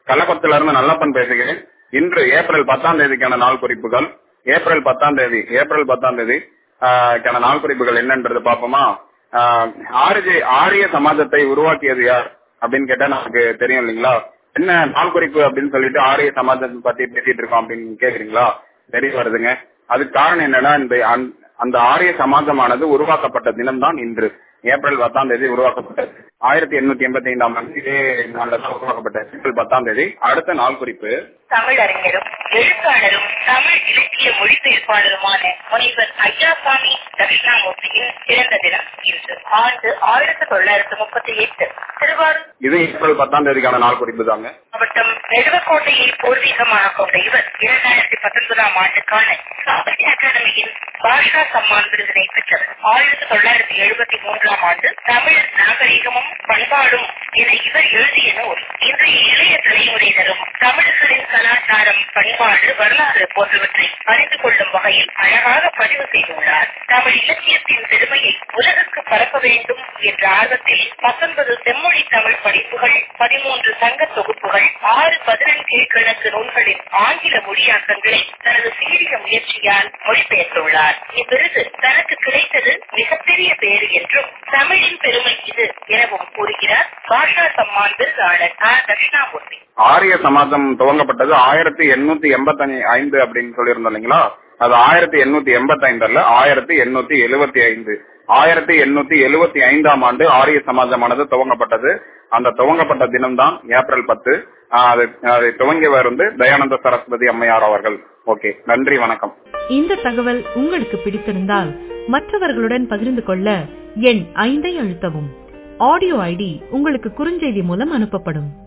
கள்ளக்குளத்துல இருந்து நல்லப்பன் பேசுகிறேன் இன்று ஏப்ரல் பத்தாம் தேதிக்கான நாள் குறிப்புகள் ஏப்ரல் பத்தாம் தேதி ஏப்ரல் பத்தாம் தேதி ஆஹ், க்கான நாள் குறிப்புகள் என்னன்றது பாப்போமா ஆஹ், ஆரிய ஆரிய சமாஜத்தை உருவாக்கியது யார் அப்படின்னு கேட்டா நமக்கு தெரியும் இல்லைங்களா என்ன நாள் குறிப்பு அப்படின்னு சொல்லிட்டு ஆரிய சமாஜத்தை பத்தி பேசிட்டு இருக்கோம் அப்படின்னு கேக்குறீங்களா தெரிய வருதுங்க அதுக்கு காரணம் என்னன்னா இந்த அந்த- அந்த ஆரிய சமாஜமானது உருவாக்கப்பட்ட தினம்தான் இன்று ஏப்ரல் பத்தாம் தேதி உருவாக்கப்பட்டது ஆயிரத்தி எண்ணூத்தி எண்பத்தி ஐந்தாம் ஆண்டு இதே நாள்ல தான் உருவாக்கப்பட்டது ஏப்ரல் பத்தாம் தேதி அடுத்த நாள் குறிப்பு தமிழறிஞரும் எழுத்தாளரும் தமிழ் இலக்கிய மொழிபெயர்ப்பாளருமான முனைவர் ஐயாசாமி தட்சிணாமூர்த்தியின் பிறந்த தினம் இன்று ஆண்டு ஆயிரத்தி தொள்ளாயிரத்தி முப்பத்தி எட்டு திருவாரூர் இது ஏப்ரல் பத்தாம் தேதிக்கான நாள் குறிப்பு தாங்க மாவட்டம் நெடுவக்கோட்டையை பூர்வீகமாக கொண்ட இவர் இரண்டாயிரத்தி பத்தொன்பதாம் ஆண்டுக்கான சாகித்ய அகாடமியின் பாஷா சம்மான் விருதினை பெற்றவர் ஆயிரத்தி தொள்ளாயிரத்தி எழுபத்தி மூன்றாம் ஆண்டு தமிழ் நாகரிகமும் பண்பாடும் என இவர் எழுதிய நூல் இன்றைய இளைய தலைமுறையினரும் தமிழர்களின் கலாச்சாரம் பண்பாடு வரலாறு போன்றவற்றை அறிந்து கொள்ளும் வகையில் அழகாக பதிவு செய்துள்ளார் தமிழ் இலக்கியத்தின் பெருமையை உலகுக்கு பரப்ப வேண்டும் என்ற ஆர்வத்தில் பத்தொன்பது செம்மொழி தமிழ் படிப்புகள் பதிமூன்று சங்க தொகுப்புகள் ஆறு பதினெண் கீழ்கணக்கு நூல்களின் ஆங்கில மொழியாக்கங்களை தனது சீரிய முயற்சியால் மொழிபெயர்த்துள்ளார் இவ்விருது தனக்கு கிடைத்தது மிகப்பெரிய பேறு என்றும் தமிழின் பெருமை இது எனவும் கூறுகிறார் பாஷா சம்மான் விருதாளர் ஆர் தட்சிணாமூர்த்தி ஆரிய சமாஜம் துவங்கப்பட்டது ஆயிரத்தி எண்ணூத்தி எண்பத்தி ஐந்து அப்படின்னு சொல்லியிருந்தோம் இல்லைங்களா அது ஆயிரத்தி எண்ணூத்தி எண்பத்தி ஐந்து அல்ல ஆயிரத்தி எண்ணூத்தி எழுபத்தி ஐந்து ஆயிரத்தி எண்ணூத்தி எழுபத்தி ஐந்தாம் ஆண்டு ஆரிய சமாஜமானது துவங்கப்பட்டது அந்த துவங்கப்பட்ட தினம்தான் ஏப்ரல் பத்து ஆஹ் அது அதை துவங்கியவர் வந்து தயானந்த சரஸ்வதி அம்மையார் அவர்கள் ஓகே நன்றி வணக்கம் இந்த தகவல் உங்களுக்கு பிடித்திருந்தால் மற்றவர்களுடன் பகிர்ந்து கொள்ள எண் ஐந்தை அழுத்தவும் ஆடியோ ஐடி உங்களுக்கு குறுஞ்செய்தி மூலம் அனுப்பப்படும்